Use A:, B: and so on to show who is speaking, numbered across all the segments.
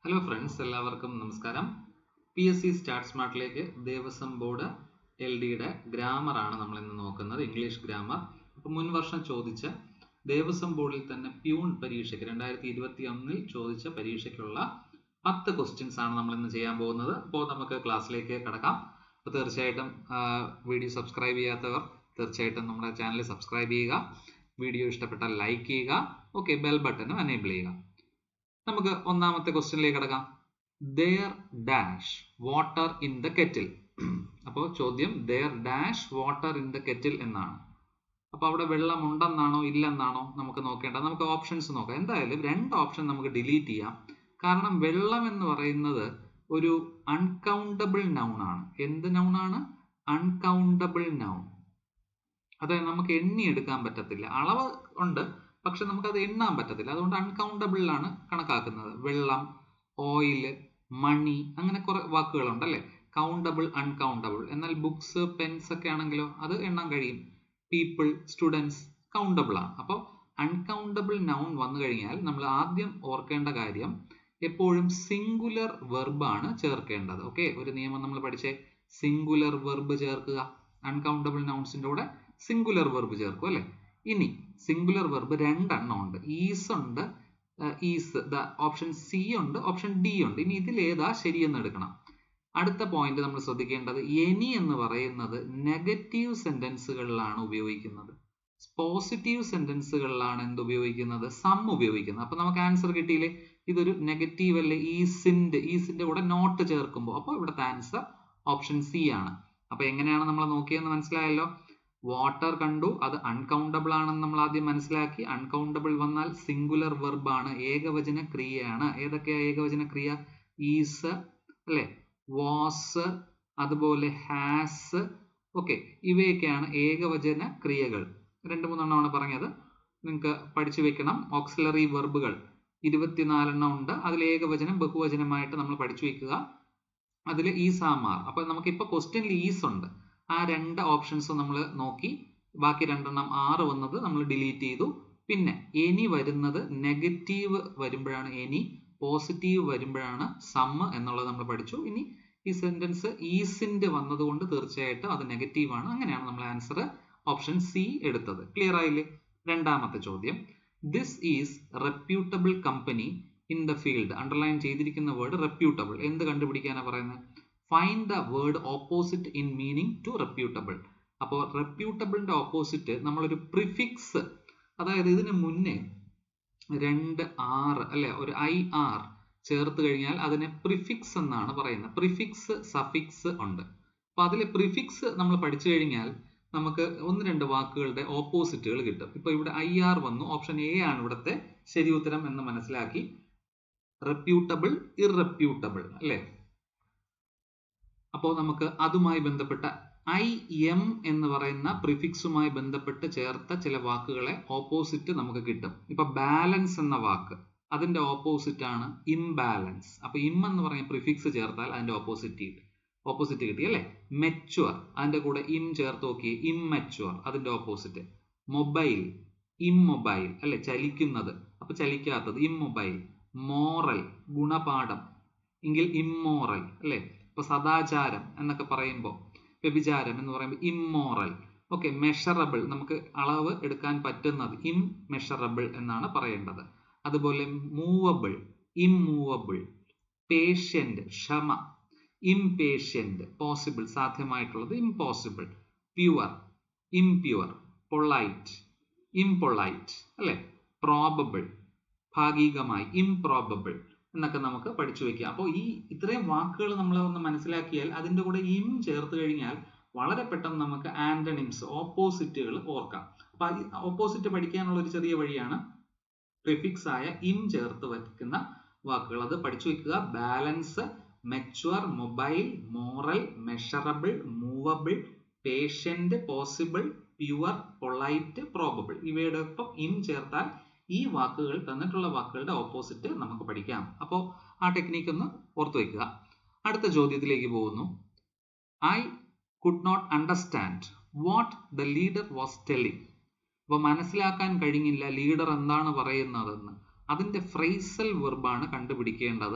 A: hello friends എല്ലാവർക്കും നമസ്കാരം P S C start സ്മാർട്ടിലേക്ക് ദേവസ്വം ബോർഡ് എൽ ഡിയുടെ ഗ്രാമറാണ് നമ്മൾ ഇന്ന് നോക്കുന്നത് ഇംഗ്ലീഷ് ഗ്രാമർ അപ്പോൾ മുൻ വർഷം ചോദിച്ച ദേവസ്വം ബോർഡിൽ തന്നെ പ്യൂൺ പരീക്ഷയ്ക്ക് രണ്ടായിരത്തി ഇരുപത്തി ഒന്നിൽ ചോദിച്ച പരീക്ഷയ്ക്കുള്ള പത്ത് ക്വസ്റ്റ്യൻസ് ആണ് നമ്മൾ ഇന്ന് ചെയ്യാൻ പോകുന്നത് അപ്പോൾ നമുക്ക് ക്ലാസ്സിലേക്ക് കടക്കാം അപ്പോൾ തീർച്ചയായിട്ടും വീഡിയോ സബ്സ്ക്രൈബ് ചെയ്യാത്തവർ തീർച്ചയായിട്ടും നമ്മുടെ ചാനൽ സബ്സ്ക്രൈബ് ചെയ്യുക വീഡിയോ ഇഷ്ടപ്പെട്ടാൽ ലൈക്ക് ചെയ്യുക ഓക്കെ ബെൽ ബട്ടനും എനേബിൾ ചെയ്യുക നമുക്ക് ഒന്നാമത്തെ ക്വസ്റ്റ്യനിലേക്ക് കിടക്കാം there dash water in the kettle അപ്പോൾ ചോദ്യം there dash water in the kettle എന്നാണ് അപ്പോൾ അവിടെ വെള്ളം ഉണ്ടെന്നാണോ ഇല്ലെന്നാണോ നമുക്ക് നോക്കേണ്ടത് നമുക്ക് ഓപ്ഷൻസ് നോക്കാം എന്തായാലും രണ്ട് ഓപ്ഷൻ നമുക്ക് ഡിലീറ്റ് ചെയ്യാം കാരണം വെള്ളം എന്ന് പറയുന്നത് ഒരു അൺകൗണ്ടബിൾ നൗൺ ആണ് എന്ത് നൗൺ ആണ് അൺകൗണ്ടബിൾ നൗൺ അതായത് നമുക്ക് എണ്ണി എടുക്കാൻ പറ്റത്തില്ല അളവ് ഉണ്ട് പക്ഷെ നമുക്കത് എണ്ണാൻ പറ്റത്തില്ല അതുകൊണ്ട് അൺകൗണ്ടബിൾ ആണ് കണക്കാക്കുന്നത് വെള്ളം ഓയിൽ മണി അങ്ങനെ കുറെ വാക്കുകളുണ്ട് അല്ലേ കൗണ്ടബിൾ അൺകൗണ്ടബിൾ എന്നാൽ ബുക്സ് പെൻസ് ഒക്കെ ആണെങ്കിലോ അത് എണ്ണാൻ കഴിയും പീപ്പിൾ സ്റ്റുഡൻസ് കൗണ്ടബിൾ ആണ് അപ്പോൾ അൺകൗണ്ടബിൾ നൗൺ വന്നു കഴിഞ്ഞാൽ നമ്മൾ ആദ്യം ഓർക്കേണ്ട കാര്യം എപ്പോഴും സിംഗുലർ വെർബാണ് ചേർക്കേണ്ടത് ഓക്കെ ഒരു നിയമം നമ്മൾ പഠിച്ചേ സിംഗുലർ വെർബ് ചേർക്കുക അൺകൗണ്ടബിൾ നൗൺസിന്റെ കൂടെ സിംഗുലർ വെർബ് ചേർക്കും അല്ലെ ഇനി സിംഗുലർ വെർബ് രണ്ടെണ്ണം ഉണ്ട് ഈസ് ഉണ്ട് ഈസ് ദ ഓപ്ഷൻ സി ഉണ്ട് ഓപ്ഷൻ ഡി ഉണ്ട് ഇനി ഇതിൽ ഏതാ ശരിയെന്ന് എടുക്കണം അടുത്ത പോയിന്റ് നമ്മൾ ശ്രദ്ധിക്കേണ്ടത് എനി എന്ന് പറയുന്നത് നെഗറ്റീവ് സെന്റൻസുകളിലാണ് ഉപയോഗിക്കുന്നത് പോസിറ്റീവ് സെന്റൻസുകളിലാണ് എന്ത് ഉപയോഗിക്കുന്നത് സം ഉപയോഗിക്കുന്നത് അപ്പൊ നമുക്ക് ആൻസർ കിട്ടിയില്ലേ ഇതൊരു നെഗറ്റീവ് അല്ലേ ഈസിന്റെ ഈസിന്റെ കൂടെ നോട്ട് ചേർക്കുമ്പോൾ അപ്പോൾ ഇവിടുത്തെ ആൻസർ ഓപ്ഷൻ സി ആണ് അപ്പൊ എങ്ങനെയാണ് നമ്മൾ നോക്കിയെന്ന് മനസ്സിലായല്ലോ വാട്ടർ കണ്ടു അത് അൺകൗണ്ടബിൾ ആണെന്ന് നമ്മൾ ആദ്യം മനസ്സിലാക്കി അൺകൗണ്ടബിൾ വന്നാൽ സിംഗുലർ വെർബ് ആണ് ഏകവചന ക്രിയയാണ് ഏതൊക്കെയാ ഏകവചന ക്രിയ ഈസ് അല്ലെ വാസ് അതുപോലെ ഹാസ് ഓക്കെ ഇവയൊക്കെയാണ് ഏകവചന ക്രിയകൾ രണ്ട് മൂന്നെണ്ണമാണ് പറഞ്ഞത് നിങ്ങൾക്ക് പഠിച്ചു വെക്കണം ഓക്സിലറി വെർബുകൾ ഇരുപത്തിനാലെണ്ണം ഉണ്ട് അതിൽ ഏകവചനം ബഹുവചനമായിട്ട് നമ്മൾ പഠിച്ചു വെക്കുക അതിൽ ഈസ് ആമാർ അപ്പൊ നമുക്ക് ഇപ്പൊ ക്വസ്റ്റ്യനിൽ ഈസ് ഉണ്ട് ആ രണ്ട് ഓപ്ഷൻസ് നമ്മൾ നോക്കി ബാക്കി രണ്ടെണ്ണം ആറ് വന്നത് നമ്മൾ ഡിലീറ്റ് ചെയ്തു പിന്നെ എനി വരുന്നത് നെഗറ്റീവ് വരുമ്പോഴാണ് എനി പോസിറ്റീവ് വരുമ്പോഴാണ് സമ്മ് എന്നുള്ളത് നമ്മൾ പഠിച്ചു ഇനി ഈ സെന്റൻസ് ഈസിന്റെ വന്നതുകൊണ്ട് തീർച്ചയായിട്ടും അത് നെഗറ്റീവ് ആണ് അങ്ങനെയാണ് നമ്മൾ ആൻസർ ഓപ്ഷൻ സി എടുത്തത് ക്ലിയർ ആയില്ലേ രണ്ടാമത്തെ ചോദ്യം this is reputable company in the field underline ചെയ്തിരിക്കുന്ന വേർഡ് റെപ്യൂട്ടബിൾ എന്ത് കണ്ടുപിടിക്കാനാണ് പറയുന്നത് find the word opposite in meaning to reputable അപ്പോൾ റെപ്യൂട്ടബിളിന്റെ ഓപ്പോസിറ്റ് നമ്മളൊരു പ്രിഫിക്സ് അതായത് ഇതിന് മുന്നേ രണ്ട് ആറ് അല്ലെ ഒരു ഐ ആർ ചേർത്ത് കഴിഞ്ഞാൽ അതിനെ പ്രിഫിക്സ് എന്നാണ് പറയുന്നത് പ്രിഫിക്സ് സഫിക്സ് ഉണ്ട് അപ്പൊ അതിലെ പ്രിഫിക്സ് നമ്മൾ പഠിച്ചു കഴിഞ്ഞാൽ നമുക്ക് ഒന്ന് രണ്ട് വാക്കുകളുടെ ഓപ്പോസിറ്റുകൾ കിട്ടും ഇപ്പൊ ഇവിടെ ഐ ആർ വന്നു ഓപ്ഷൻ എ ആണ് ഇവിടുത്തെ ശരി ഉത്തരം എന്ന് മനസ്സിലാക്കി റെപ്യൂട്ടബിൾ ഇറെപ്യൂട്ടബിൾ അല്ലേ അപ്പോൾ നമുക്ക് അതുമായി ബന്ധപ്പെട്ട ഐ എം എന്ന് പറയുന്ന പ്രിഫിക്സുമായി ബന്ധപ്പെട്ട് ചേർത്ത ചില വാക്കുകളെ ഓപ്പോസിറ്റ് നമുക്ക് കിട്ടും ഇപ്പൊ ബാലൻസ് എന്ന വാക്ക് അതിന്റെ ഓപ്പോസിറ്റ് ആണ് ഇംബാലൻസ് അപ്പൊ ഇം എന്ന് പറയുന്ന പ്രിഫിക്സ് ചേർത്താൽ അതിന്റെ ഓപ്പോസിറ്റ് കിട്ടും ഓപ്പോസിറ്റ് കിട്ടി അല്ലെ മെച്ചുവർ അതിന്റെ കൂടെ ഇം ചേർത്ത് നോക്കി ഇംമെച്ചുവർ അതിന്റെ ഓപ്പോസിറ്റ് മൊബൈൽ ഇമ്മൊബൈൽ അല്ലെ ചലിക്കുന്നത് അപ്പൊ ചലിക്കാത്തത് ഇമ്മൊബൈൽ മോറൽ ഗുണപാഠം എങ്കിൽ ഇമ്മോറൽ അല്ലെ ഇപ്പൊ സദാചാരം എന്നൊക്കെ പറയുമ്പോൾ വ്യഭിചാരം എന്ന് പറയുമ്പോൾ ഇമ്മോറൽ ഓക്കെ മെഷറബിൾ നമുക്ക് അളവ് എടുക്കാൻ പറ്റുന്നത് ഇം മെഷറബിൾ എന്നാണ് പറയേണ്ടത് അതുപോലെ മൂവബിൾ ഇമ്മൂവബിൾ പേഷ്യന്റ് ക്ഷമ ഇംപേഷ്യന്റ് പോസിബിൾ സാധ്യമായിട്ടുള്ളത് impossible pure impure polite impolite അല്ലെ പ്രോബബിൾ ഭാഗികമായി ഇംപ്രോബബിൾ എന്നൊക്കെ നമുക്ക് പഠിച്ചു വെക്കാം അപ്പോൾ ഈ ഇത്രയും വാക്കുകൾ നമ്മൾ ഒന്ന് മനസ്സിലാക്കിയാൽ അതിൻ്റെ കൂടെ ഇം ചേർത്ത് കഴിഞ്ഞാൽ വളരെ പെട്ടെന്ന് നമുക്ക് ആന്റണിംസ് ഓപ്പോസിറ്റുകൾ ഓർക്കാം അപ്പൊ ഓപ്പോസിറ്റ് പഠിക്കാനുള്ള ഒരു ചെറിയ വഴിയാണ് പ്രിഫിക്സ് ആയ ഇം ചേർത്ത് വയ്ക്കുന്ന വാക്കുകൾ അത് പഠിച്ചു വെക്കുക balance mature mobile moral measurable movable patient possible pure polite probable ഇവയുടെ ഒപ്പം ഇം ചേർത്താൽ ഈ വാക്കുകൾ തന്നിട്ടുള്ള വാക്കുകളുടെ ഓപ്പോസിറ്റ് നമുക്ക് പഠിക്കാം അപ്പോൾ ആ ടെക്നിക്ക് ഒന്ന് ഓർത്തു വെക്കുക അടുത്ത ചോദ്യത്തിലേക്ക് പോകുന്നു I could not understand what the leader was telling അപ്പോൾ മനസ്സിലാക്കാൻ കഴിഞ്ഞില്ല ലീഡർ എന്താണ് പറയുന്നതെന്ന് അതിന്റെ ഫ്രേസൽ വെർബാണ് കണ്ടുപിടിക്കേണ്ടത്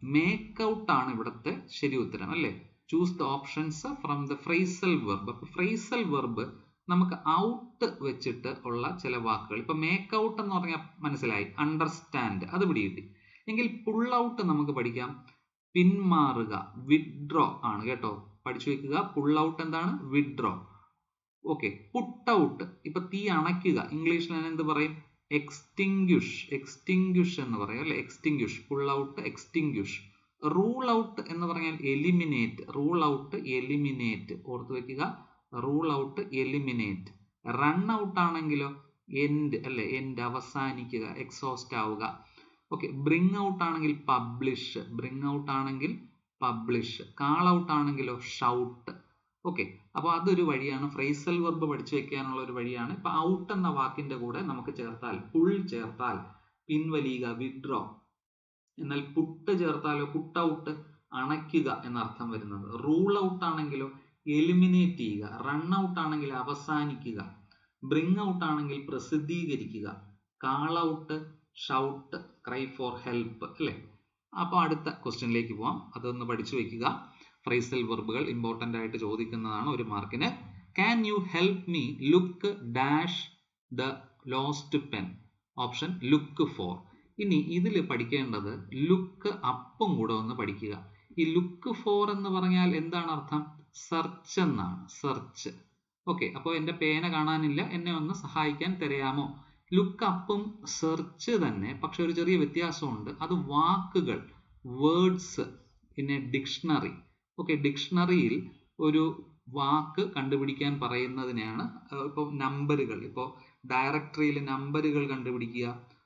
A: മേക്ക് ഔട്ട് ആണ് ഇവിടുത്തെ ശരി ഉത്തരം അല്ലേ choose the options from the phrasal verb അപ്പൊ ഫ്രൈസൽ വെർബ് നമുക്ക് ഔട്ട് വെച്ചിട്ട് ഉള്ള ചില വാക്കുകൾ ഇപ്പൊ മേക്ക് ഔട്ട് എന്ന് പറഞ്ഞാൽ മനസ്സിലായി അണ്ടർസ്റ്റാൻഡ് അത് പിടികിട്ടി എങ്കിൽ പുൾ ഔട്ട് നമുക്ക് പഠിക്കാം പിന്മാറുക വിഡ്രോ ആണ് കേട്ടോ പഠിച്ചു വെക്കുക പുൾ ഔട്ട് എന്താണ് വിഡ്രോ ഓക്കെ പുട്ട് ഔട്ട് ഇപ്പൊ തീ അണയ്ക്കുക ഇംഗ്ലീഷിൽ ഞാൻ എന്ത് പറയും എക്സ്റ്റിങ്ക്യുഷ് എക്സ്റ്റിങ്ക്യുഷ് എന്ന് പറയും അല്ലെ extinguish pull out extinguish rule out എന്ന് പറഞ്ഞാൽ എലിമിനേറ്റ് റൂൾ ഔട്ട് എലിമിനേറ്റ് ഓർത്ത് വെക്കുക rule out eliminate run out ആണെങ്കിലോ എൻഡ് അല്ലെ എൻഡ് അവസാനിക്കുക എക്സോസ്റ്റ് ആവുക ഓക്കെ ബ്രിങ് ഔട്ട് ആണെങ്കിൽ പബ്ലിഷ് ബ്രിങ് ഔട്ട് ആണെങ്കിൽ പബ്ലിഷ് കാൾ ഔട്ട് ആണെങ്കിലോ ഷൗട്ട് ഓക്കെ അപ്പൊ അതൊരു വഴിയാണ് ഫ്രൈസൽ വെർബ് പഠിച്ചു വെക്കാനുള്ള ഒരു വഴിയാണ് ഇപ്പൊ ഔട്ട് എന്ന വാക്കിന്റെ കൂടെ നമുക്ക് ചേർത്താൽ പുൾ ചേർത്താൽ പിൻവലിയുക വിഡ്രോ എന്നാൽ പുട്ട് ചേർത്താലോ പുട്ട് ഔട്ട് അണയ്ക്കുക എന്നർത്ഥം വരുന്നത് റൂൾ ഔട്ട് ആണെങ്കിലോ എലിമിനേറ്റ് ചെയ്യുക റൺ ഔട്ട് ആണെങ്കിൽ അവസാനിക്കുക ബ്രിങ് ഔട്ട് ആണെങ്കിൽ പ്രസിദ്ധീകരിക്കുക call out shout cry for help അല്ലേ അപ്പോൾ അടുത്ത ക്വസ്റ്റ്യനിലേക്ക് പോവാം അതൊന്ന് പഠിച്ചു വെക്കുക ഫ്രൈസൽ വെർബുകൾ ഇമ്പോർട്ടൻ്റ് ആയിട്ട് ചോദിക്കുന്നതാണ് ഒരു മാർക്കിന് can you help me look dash the lost pen option look for ഇനി ഇതിൽ പഠിക്കേണ്ടത് ലുക്ക് അപ്പും കൂടെ ഒന്ന് പഠിക്കുക ഈ ലുക്ക് ഫോർ എന്ന് പറഞ്ഞാൽ എന്താണ് അർത്ഥം സെർച്ച് എന്നാണ് സെർച്ച് ഓക്കെ അപ്പോൾ എൻ്റെ പേന കാണാനില്ല എന്നെ ഒന്ന് സഹായിക്കാൻ തരയാമോ ലുക്ക് അപ്പും സെർച്ച് തന്നെ പക്ഷെ ഒരു ചെറിയ വ്യത്യാസമുണ്ട് അത് വാക്കുകൾ വേർഡ്സ് പിന്നെ ഡിക്ഷണറി ഓക്കെ ഡിക്ഷണറിയിൽ ഒരു വാക്ക് കണ്ടുപിടിക്കാൻ പറയുന്നതിനെയാണ് ഇപ്പോൾ നമ്പറുകൾ ഇപ്പോൾ ഡയറക്ടറിയിൽ നമ്പറുകൾ കണ്ടുപിടിക്കുക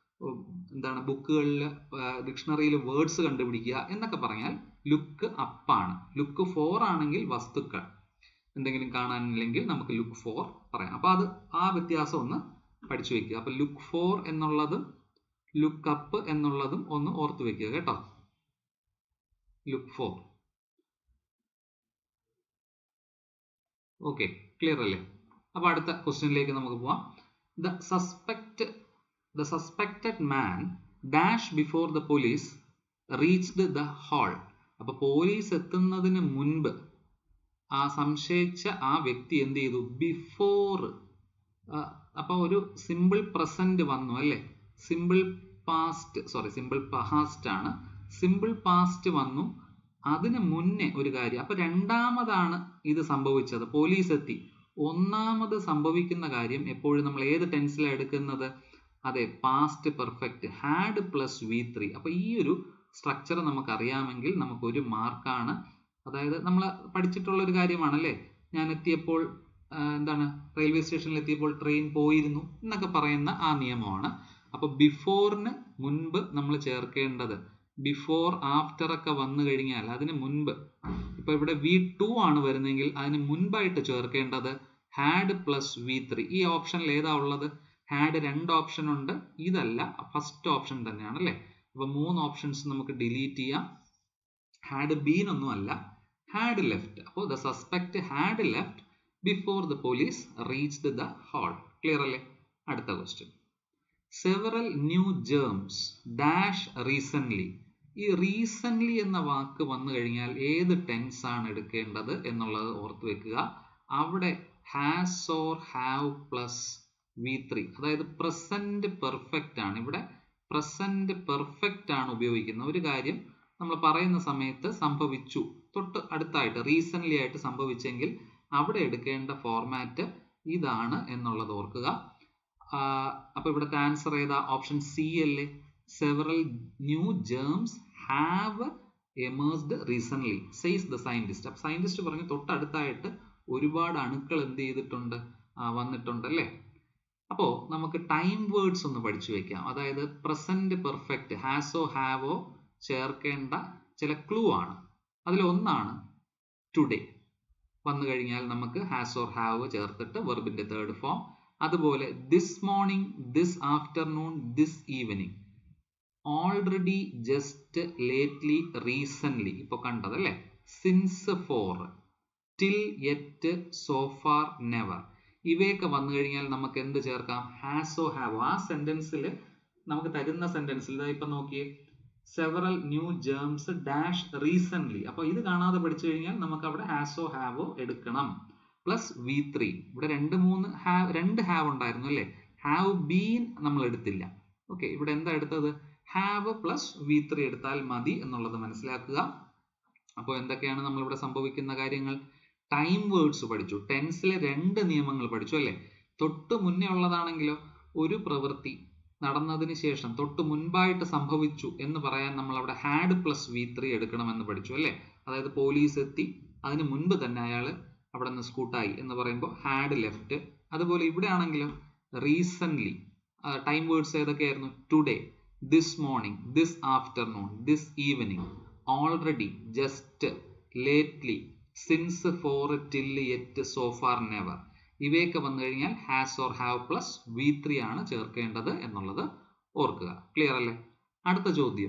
A: എന്താണ് ബുക്കുകളിൽ ഡിക്ഷണറിയിൽ വേർഡ്സ് കണ്ടുപിടിക്കുക എന്നൊക്കെ പറഞ്ഞാൽ ലുക്ക് അപ്പാണ് ലുക്ക് ഫോർ ആണെങ്കിൽ വസ്തുക്കൾ എന്തെങ്കിലും കാണാനില്ലെങ്കിൽ നമുക്ക് ലുക്ക് ഫോർ പറയാം അപ്പൊ അത് ആ വ്യത്യാസം ഒന്ന് പഠിച്ചു വെക്കുക അപ്പൊ ലുക്ക് ഫോർ എന്നുള്ളതും ലുക്ക് അപ്പ് എന്നുള്ളതും ഒന്ന് ഓർത്തു വെക്കുക കേട്ടോ ലുക്ക് ഫോർ ഓക്കെ ക്ലിയർ അല്ലേ അപ്പൊ അടുത്ത ക്വസ്റ്റ്യനിലേക്ക് നമുക്ക് പോവാം the suspect the suspected man dash before the police reached the hall അപ്പൊ പോലീസ് എത്തുന്നതിന് മുൻപ് ആ സംശയിച്ച ആ വ്യക്തി എന്ത് ചെയ്തു ബിഫോർ അപ്പൊ ഒരു സിമ്പിൾ പ്രസന്റ് വന്നു അല്ലെ simple past sorry simple past ആണ് സിമ്പിൾ പാസ്റ്റ് വന്നു അതിന് മുന്നേ ഒരു കാര്യം അപ്പൊ രണ്ടാമതാണ് ഇത് സംഭവിച്ചത് പോലീസ് എത്തി ഒന്നാമത് സംഭവിക്കുന്ന കാര്യം എപ്പോഴും നമ്മൾ ഏത് ടെൻസിലാണ് എടുക്കുന്നത് അതെ past perfect had plus V three അപ്പൊ ഈ ഒരു സ്ട്രക്ചർ നമുക്ക് അറിയാമെങ്കിൽ നമുക്ക് ഒരു മാർക്കാണ് അതായത് നമ്മൾ പഠിച്ചിട്ടുള്ള ഒരു കാര്യമാണല്ലേ ഞാൻ എത്തിയപ്പോൾ എന്താണ് റെയിൽവേ സ്റ്റേഷനിൽ എത്തിയപ്പോൾ ട്രെയിൻ പോയിരുന്നു എന്നൊക്കെ പറയുന്ന ആ നിയമമാണ് അപ്പൊ ബിഫോറിന് മുൻപ് നമ്മൾ ചേർക്കേണ്ടത് ബിഫോർ ആഫ്റ്റർ ഒക്കെ വന്നു കഴിഞ്ഞാൽ അതിന് മുൻപ് ഇപ്പൊ ഇവിടെ വി ടു ആണ് വരുന്നതെങ്കിൽ അതിന് മുൻപായിട്ട് ചേർക്കേണ്ടത് ഹാഡ് പ്ലസ് വി ത്രീ ഈ ഓപ്ഷനിൽ ഏതാ ഉള്ളത് ഹാഡ് രണ്ട് ഓപ്ഷൻ ഉണ്ട് ഇതല്ല ഫസ്റ്റ് ഓപ്ഷൻ തന്നെയാണ് അല്ലേ അപ്പൊ മൂന്ന് ഓപ്ഷൻസ് നമുക്ക് ഡിലീറ്റ് ചെയ്യാം ഹാഡ് ബീൻ ഒന്നും അല്ല ഹാഡ് ലെഫ്റ്റ് അപ്പോൾ the suspect had left before the police reached the hall clear അല്ലേ അടുത്ത question several new gems dash recent ഈ റീസെന്റ് എന്ന വാക്ക് വന്നു കഴിഞ്ഞാൽ ഏത് ടെൻസ് ആണ് എടുക്കേണ്ടത് എന്നുള്ളത് ഓർത്ത് വെക്കുക അവിടെ has or have plus V three അതായത് പ്രസന്റ് പെർഫെക്റ്റ് ആണ് ഇവിടെ പ്രസന്റ് പെർഫെക്റ്റ് ആണ് ഉപയോഗിക്കുന്നത് ഒരു കാര്യം നമ്മൾ പറയുന്ന സമയത്ത് സംഭവിച്ചു തൊട്ട് അടുത്തായിട്ട് റീസെന്റ് ആയിട്ട് സംഭവിച്ചെങ്കിൽ അവിടെ എടുക്കേണ്ട ഫോർമാറ്റ് ഇതാണ് എന്നുള്ളത് ഓർക്കുക അപ്പൊ ഇവിടുത്തെ ആൻസർ ഏതാ ഓപ്ഷൻ സി അല്ലേ several new gems have emerged recent says the scientist അപ്പൊ സയന്റിസ്റ്റ് പറഞ്ഞു തൊട്ടടുത്തായിട്ട് ഒരുപാട് അണുക്കൾ എന്ത് ചെയ്തിട്ടുണ്ട് വന്നിട്ടുണ്ട് അല്ലേ അപ്പോ നമുക്ക് ടൈം വേർഡ്സ് ഒന്ന് പഠിച്ചു വെക്കാം അതായത് പ്രസന്റ് പെർഫെക്റ്റ് ഹാസോ ഹാവോ ചേർക്കേണ്ട ചില ക്ലൂ ആണ് അതിൽ ഒന്നാണ് ടുഡേ വന്നു കഴിഞ്ഞാൽ നമുക്ക് ഹാസ് ഓർ ഹാവ് ചേർത്തിട്ട് വെർബിന്റെ തേർഡ് ഫോം അതുപോലെ this morning this afternoon this evening already just lately recent ഇപ്പൊ കണ്ടത് അല്ലെ since for till yet so far never ഇവയൊക്കെ വന്നു കഴിഞ്ഞാൽ നമുക്ക് എന്ത് ചേർക്കാം ഹാസ് ഓ ഹാവ് ആ സെന്റൻസിൽ നമുക്ക് തരുന്ന സെന്റൻസിൽ ഇപ്പൊ നോക്കിയേ several new gems dash recent അപ്പൊ ഇത് കാണാതെ പഠിച്ചു കഴിഞ്ഞാൽ നമുക്ക് അവിടെ ഹാസോ ഹാവോ എടുക്കണം പ്ലസ് വി ത്രീ ഇവിടെ രണ്ട് മൂന്ന് ഹാവ് രണ്ട് ഹാവ് ഉണ്ടായിരുന്നു അല്ലേ ഹാവ് ബീൻ നമ്മൾ എടുത്തില്ല ഓക്കെ ഇവിടെ എന്താ എടുത്തത് ഹാവ് പ്ലസ് വി ത്രീ എടുത്താൽ മതി എന്നുള്ളത് മനസ്സിലാക്കുക അപ്പോൾ എന്തൊക്കെയാണ് നമ്മൾ ഇവിടെ സംഭവിക്കുന്ന കാര്യങ്ങൾ ടൈം വേർഡ്സ് പഠിച്ചു ടെൻസിലെ രണ്ട് നിയമങ്ങൾ പഠിച്ചു അല്ലേ തൊട്ട് മുന്നേ ഉള്ളതാണെങ്കിലോ ഒരു പ്രവൃത്തി നടന്നതിന് ശേഷം തൊട്ട് മുൻപായിട്ട് സംഭവിച്ചു എന്ന് പറയാൻ നമ്മൾ അവിടെ ഹാഡ് പ്ലസ് വി ത്രീ എടുക്കണമെന്ന് പഠിച്ചു അല്ലേ അതായത് പോലീസ് എത്തി അതിന് മുൻപ് തന്നെ അയാൾ അവിടെ നിന്ന് സ്കൂട്ടായി എന്ന് പറയുമ്പോൾ ഹാഡ് ലെഫ്റ്റ് അതുപോലെ ഇവിടെ ആണെങ്കിലും റീസെന്റ് ടൈം വേർഡ്സ് ഏതൊക്കെയായിരുന്നു today this morning this afternoon this evening already just lately since for till yet so far never ഇവയൊക്കെ വന്നു കഴിഞ്ഞാൽ has or have plus V three ആണ് ചേർക്കേണ്ടത് എന്നുള്ളത് ഓർക്കുക ക്ലിയർ അല്ലേ അടുത്ത ചോദ്യം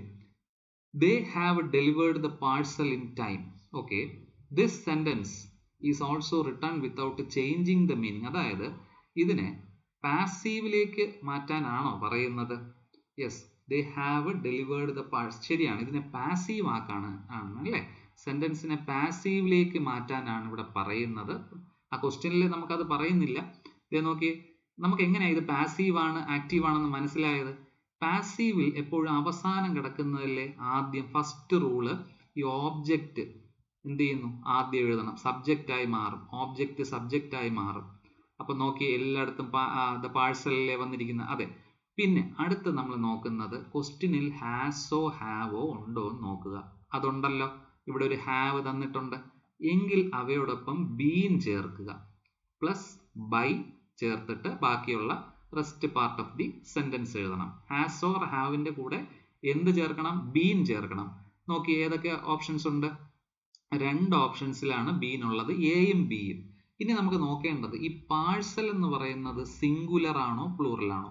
A: they have delivered the parcel in time okay this sentence is also return without changing the meaning അതായത് ഇതിനെ പാസീവിലേക്ക് മാറ്റാനാണോ പറയുന്നത് yes they have delivered the parse ശരിയാണ് ഇതിനെ പാസീവ് ആക്കാണ് ആണ് അല്ലേ സെന്റൻസിനെ പാസീവിലേക്ക് മാറ്റാനാണ് ഇവിടെ പറയുന്നത് ആ ക്വസ്റ്റ്യനിൽ നമുക്കത് പറയുന്നില്ല ഇതേ നോക്കി നമുക്ക് എങ്ങനെയാ ഇത് പാസീവ് ആണ് ആക്റ്റീവ് ആണെന്ന് മനസ്സിലായത് പാസീവിൽ എപ്പോഴും അവസാനം കിടക്കുന്നതിലെ ആദ്യം ഫസ്റ്റ് റൂള് ഈ ഓബ്ജക്റ്റ് എന്ത് ചെയ്യുന്നു ആദ്യം എഴുതണം സബ്ജക്റ്റ് ആയി മാറും ഓബ്ജക്റ്റ് സബ്ജക്റ്റ് ആയി മാറും അപ്പൊ നോക്കി എല്ലായിടത്തും ദ പാഴ്സലിലെ വന്നിരിക്കുന്ന അതെ പിന്നെ അടുത്ത് നമ്മൾ നോക്കുന്നത് ക്വസ്റ്റ്യനിൽ ഹാസോ ഹാവോ ഉണ്ടോ എന്ന് നോക്കുക അതുണ്ടല്ലോ ഇവിടെ ഒരു ഹാവ് തന്നിട്ടുണ്ട് എങ്കിൽ അവയോടൊപ്പം ബീൻ ചേർക്കുക പ്ലസ് ബൈ ചേർത്തിട്ട് ബാക്കിയുള്ള rest part of the sentence എഴുതണം ഹാസ് ഓർ ഹാവിന്റെ കൂടെ എന്ത് ചേർക്കണം ബീൻ ചേർക്കണം നോക്കി ഏതൊക്കെ ഓപ്ഷൻസ് ഉണ്ട് രണ്ട് ഓപ്ഷൻസിലാണ് ബീൻ ഉള്ളത് എയും ബിയും ഇനി നമുക്ക് നോക്കേണ്ടത് ഈ പാഴ്സൽ എന്ന് പറയുന്നത് സിംഗുലർ ആണോ പ്ലൂറൽ ആണോ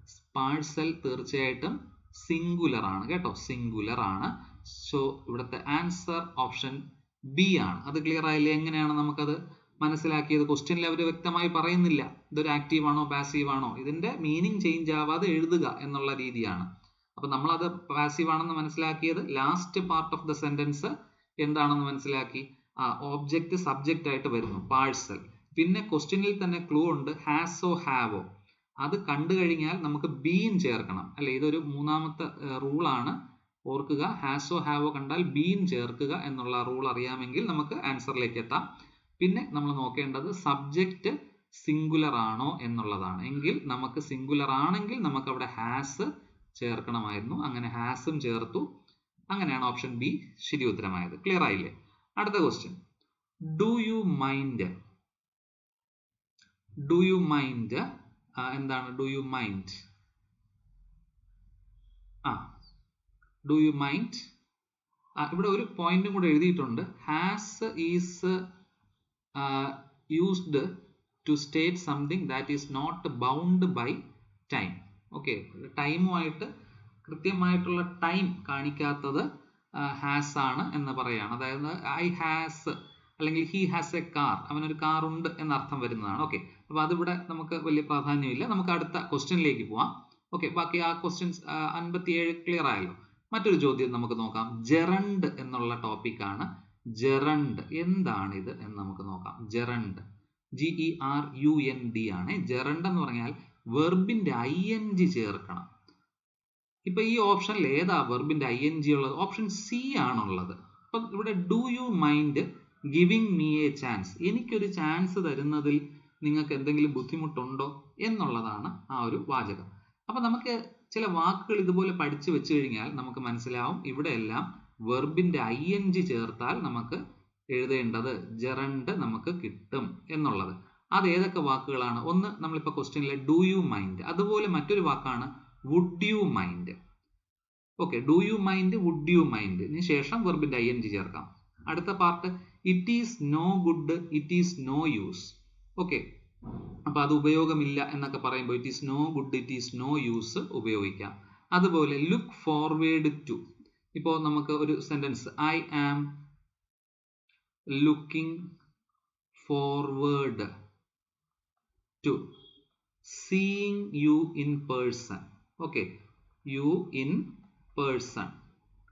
A: പാഴ്സൽ തീർച്ചയായിട്ടും സിംഗുലർ ആണ് കേട്ടോ സിംഗുലർ ആണ് സോ ഇവിടുത്തെ ആൻസർ ഓപ്ഷൻ ബി ആണ് അത് ക്ലിയർ ആയില്ലേ എങ്ങനെയാണ് നമുക്കത് മനസ്സിലാക്കിയത് ക്വസ്റ്റ്യനിൽ അവർ വ്യക്തമായി പറയുന്നില്ല ഇതൊരു ആക്റ്റീവ് ആണോ പാസീവ് ആണോ ഇതിന്റെ മീനിങ് ചേഞ്ച് ആവാതെ എഴുതുക എന്നുള്ള രീതിയാണ് അപ്പൊ നമ്മളത് പാസീവ് ആണെന്ന് മനസ്സിലാക്കിയത് last part of the sentence എന്താണെന്ന് മനസ്സിലാക്കി ആ ഓബ്ജക്റ്റ് സബ്ജക്റ്റ് ആയിട്ട് വരുന്നു പാഴ്സൽ പിന്നെ ക്വസ്റ്റ്യനിൽ തന്നെ ക്ലൂ ഉണ്ട് ഹാസോ ഹാവോ അത് കണ്ടു കഴിഞ്ഞാൽ നമുക്ക് ബീൻ ചേർക്കണം അല്ലെ ഇതൊരു മൂന്നാമത്തെ റൂളാണ് ഓർക്കുക ഹാസോ ഹാവോ കണ്ടാൽ ബീൻ ചേർക്കുക എന്നുള്ള റൂൾ അറിയാമെങ്കിൽ നമുക്ക് ആൻസറിലേക്ക് എത്താം പിന്നെ നമ്മൾ നോക്കേണ്ടത് സബ്ജക്റ്റ് സിംഗുലർ ആണോ എന്നുള്ളതാണ് എങ്കിൽ നമുക്ക് സിംഗുലർ ആണെങ്കിൽ നമുക്ക് അവിടെ ഹാസ് ചേർക്കണമായിരുന്നു അങ്ങനെ ഹാസും ചേർത്തു അങ്ങനെയാണ് ഓപ്ഷൻ ബി ശരി ഉത്തരമായത് ക്ലിയർ ആയില്ലേ അടുത്ത question do you mind do you mind എന്താണ് ഡു യു മൈൻഡ് ആ ഡു യു മൈൻഡ് ഇവിടെ ഒരു പോയിന്റും കൂടെ എഴുതിയിട്ടുണ്ട് has is used to state something that is not bound by time okay ടൈമുമായിട്ട് കൃത്യമായിട്ടുള്ള ടൈം കാണിക്കാത്തത് ഹാസ് ആണ് എന്ന് പറയാണ് അതായത് ഐ ഹാസ് അല്ലെങ്കിൽ ഹി ഹാസ് എ കാർ അവനൊരു കാർ ഉണ്ട് എന്നർത്ഥം വരുന്നതാണ് ഓക്കെ അപ്പൊ അതിവിടെ നമുക്ക് വലിയ പ്രാധാന്യമില്ല നമുക്ക് അടുത്ത ക്വസ്റ്റ്യനിലേക്ക് പോവാം ഓക്കെ ബാക്കി ആ ക്വസ്റ്റ്യൻസ് അൻപത്തിയേഴ് ക്ലിയർ ആയല്ലോ മറ്റൊരു ചോദ്യം നമുക്ക് നോക്കാം ജെറണ്ട് എന്നുള്ള ടോപ്പിക്കാണ് ജെറണ്ട് എന്താണ് ഇത് എന്ന് നമുക്ക് നോക്കാം gerund G E R U N D ആണ് ജെറണ്ട് എന്ന് പറഞ്ഞാൽ വെർബിന്റെ ഐ എൻ ജി ചേർക്കണം ഇപ്പൊ ഈ ഓപ്ഷനിൽ ഏതാ വെർബിന്റെ ഐ എൻ ജി ഉള്ളത് ഓപ്ഷൻ സി ആണുള്ളത് അപ്പൊ ഇവിടെ do you mind giving me a chance എനിക്കൊരു ചാൻസ് തരുന്നതിൽ നിങ്ങൾക്ക് എന്തെങ്കിലും ബുദ്ധിമുട്ടുണ്ടോ എന്നുള്ളതാണ് ആ ഒരു വാചകം അപ്പൊ നമുക്ക് ചില വാക്കുകൾ ഇതുപോലെ പഠിച്ചു വെച്ച് കഴിഞ്ഞാൽ നമുക്ക് മനസ്സിലാവും ഇവിടെ എല്ലാം വെർബിന്റെ ഐ എൻ ജി ചേർത്താൽ നമുക്ക് എഴുതേണ്ടത് ജെറണ്ട് നമുക്ക് കിട്ടും എന്നുള്ളത് അത് ഏതൊക്കെ വാക്കുകളാണ് ഒന്ന് നമ്മളിപ്പോ ക്വസ്റ്റ്യനിലെ ഡു യു മൈൻഡ് അതുപോലെ മറ്റൊരു വാക്കാണ് would you mind okay do you mind would you mind ഇതിന് ശേഷം വെർബിന്റെ ഐ എൻ ജി ചേർക്കാം അടുത്ത part it is no good it is no use okay അപ്പൊ അത് ഉപയോഗമില്ല എന്നൊക്കെ പറയുമ്പോൾ it is no good it is no use ഉപയോഗിക്കാം അതുപോലെ ലുക്ക് ഫോർവേഡ് ടു ഇപ്പോൾ നമുക്ക് ഒരു sentence I am looking forward to seeing you in person okay you in person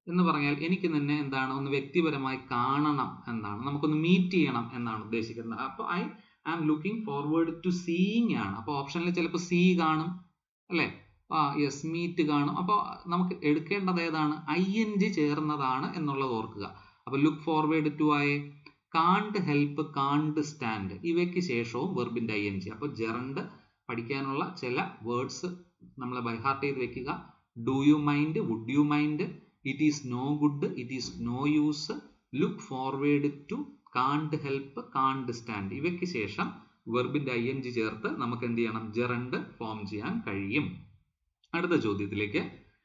A: എന്ന് പറഞ്ഞാൽ എനിക്ക് നിന്നെ എന്താണ് ഒന്ന് വ്യക്തിപരമായി കാണണം എന്നാണ് നമുക്കൊന്ന് മീറ്റ് ചെയ്യണം എന്നാണ് ഉദ്ദേശിക്കുന്നത് അപ്പോൾ I am looking forward to seeing ആണ് അപ്പോൾ ഓപ്ഷനിൽ ചിലപ്പോൾ സീ കാണും അല്ലേ ആ യെസ് മീറ്റ് കാണും അപ്പോൾ നമുക്ക് എടുക്കേണ്ടത് ഏതാണ് ഐ എൻ ജി ചേർന്നതാണ് എന്നുള്ളത് ഓർക്കുക അപ്പോൾ ലുക്ക് ഫോർവേഡ് ടു ആയ കാണ്ട് ഹെൽപ്പ് കാണ്ട് സ്റ്റാൻഡ് ഇവയ്ക്ക് ശേഷവും വെർബിന്റെ ഐ എൻ ജി അപ്പോൾ ജെറണ്ട് പഠിക്കാനുള്ള ചില വേർഡ്സ് നമ്മൾ ബൈഹാർട്ട് ചെയ്ത് വെക്കുക do you mind would you mind it is no good it is no use look forward to can't help can't stand ഇവയ്ക്ക് ശേഷം വെർബിന്റെ ഐ എൻ ജി ചേർത്ത് നമുക്ക് എന്ത് ചെയ്യണം ജെറണ്ട് ഫോം ചെയ്യാൻ കഴിയും അടുത്ത ചോദ്യത്തിലേക്ക്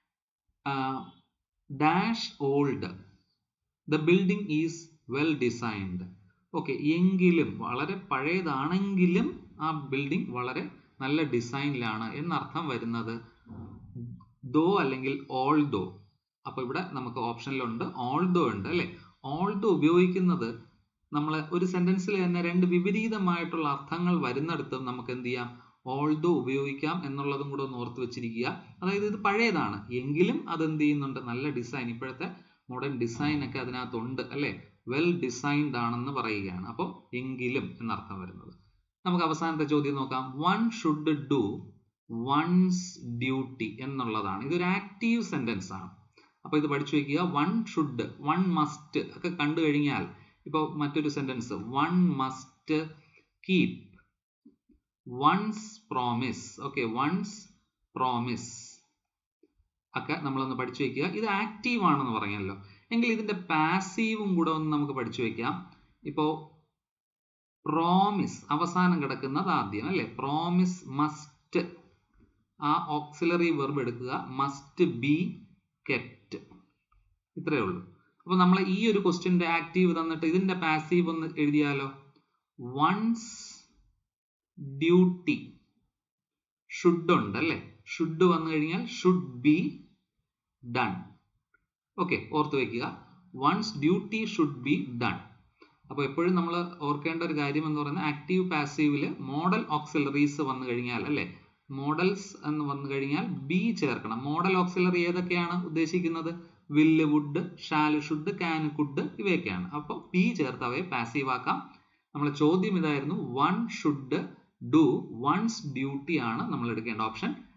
A: dash old the building is well designed okay എങ്കിലും വളരെ പഴയതാണെങ്കിലും ആ ബിൽഡിംഗ് വളരെ നല്ല ഡിസൈനിലാണ് എന്നർത്ഥം വരുന്നത് ദോ അല്ലെങ്കിൽ ഓൾ ദോ അപ്പൊ ഇവിടെ നമുക്ക് ഓപ്ഷനിലുണ്ട് ഓൾ ദോ ഉണ്ട് അല്ലെ ഓൾ ദോ ഉപയോഗിക്കുന്നത് നമ്മൾ ഒരു സെന്റൻസിൽ തന്നെ രണ്ട് വിപരീതമായിട്ടുള്ള അർത്ഥങ്ങൾ വരുന്നിടത്തും നമുക്ക് എന്ത് ചെയ്യാം ഓൾ ദോ ഉപയോഗിക്കാം എന്നുള്ളതും കൂടെ ഒന്ന് ഓർത്ത് വെച്ചിരിക്കുക അതായത് ഇത് പഴയതാണ് എങ്കിലും അത് എന്ത് ചെയ്യുന്നുണ്ട് നല്ല ഡിസൈൻ ഇപ്പോഴത്തെ മോഡേൺ ഡിസൈൻ ഒക്കെ അതിനകത്തുണ്ട് അല്ലെ വെൽ ഡിസൈൻഡ് ആണെന്ന് പറയുകയാണ് അപ്പോൾ എങ്കിലും എന്നർത്ഥം വരുന്നത് നമുക്ക് അവസാനത്തെ ചോദ്യം നോക്കാം one should do one's duty എന്നുള്ളതാണ് ഇതൊരു ആക്റ്റീവ് സെന്റൻസ് ആണ് അപ്പൊ ഇത് പഠിച്ചു വെക്കുക വൺ ഷുഡ് വൺ മസ്റ്റ് ഒക്കെ കണ്ടു കഴിഞ്ഞാൽ ഇപ്പോൾ മറ്റൊരു sentence one must keep one's promise okay one's promise ഒക്കെ നമ്മളൊന്ന് പഠിച്ചു വെക്കുക ഇത് ആക്റ്റീവ് ആണെന്ന് പറഞ്ഞല്ലോ എങ്കിൽ ഇതിന്റെ പാസീവും കൂടെ ഒന്ന് നമുക്ക് പഠിച്ചു വെക്കാം ഇപ്പോ പ്രോമിസ് അവസാനം കിടക്കുന്നത് ആദ്യം അല്ലെ പ്രോമിസ് മസ്റ്റ് ആ ഓക്സിലറി വെർബ് എടുക്കുക മസ്റ്റ് ബി കെപ്റ്റ് ഇത്രയേ ഉള്ളൂ അപ്പൊ നമ്മൾ ഈ ഒരു ക്വസ്റ്റ്യന്റെ ആക്റ്റീവ് തന്നിട്ട് ഇതിന്റെ പാസീവ് ഒന്ന് എഴുതിയാലോ വൺസ് ഡ്യൂട്ടി ഷുഡ് ഉണ്ട് അല്ലെ ഷുഡ് വന്നു കഴിഞ്ഞാൽ ഷുഡ് ബി ഡൺ ഓക്കെ ഓർത്ത് വെക്കുക one's duty should be done അപ്പോൾ എപ്പോഴും നമ്മൾ ഓർക്കേണ്ട ഒരു കാര്യം എന്ന് പറയുന്നത് ആക്റ്റീവ് പാസീവില് മോഡൽ ഓക്സിലറീസ് വന്നു കഴിഞ്ഞാൽ അല്ലെ മോഡൽസ് എന്ന് വന്നു കഴിഞ്ഞാൽ ബി ചേർക്കണം മോഡൽ ഓക്സിലറി ഏതൊക്കെയാണ് ഉദ്ദേശിക്കുന്നത് will would shall should can could ഇവയൊക്കെയാണ് അപ്പോൾ ബി ചേർത്ത് അവയെ പാസീവ് ആക്കാം നമ്മളെ ചോദ്യം ഇതായിരുന്നു one should do one's duty ആണ് നമ്മൾ എടുക്കേണ്ട ഓപ്ഷൻ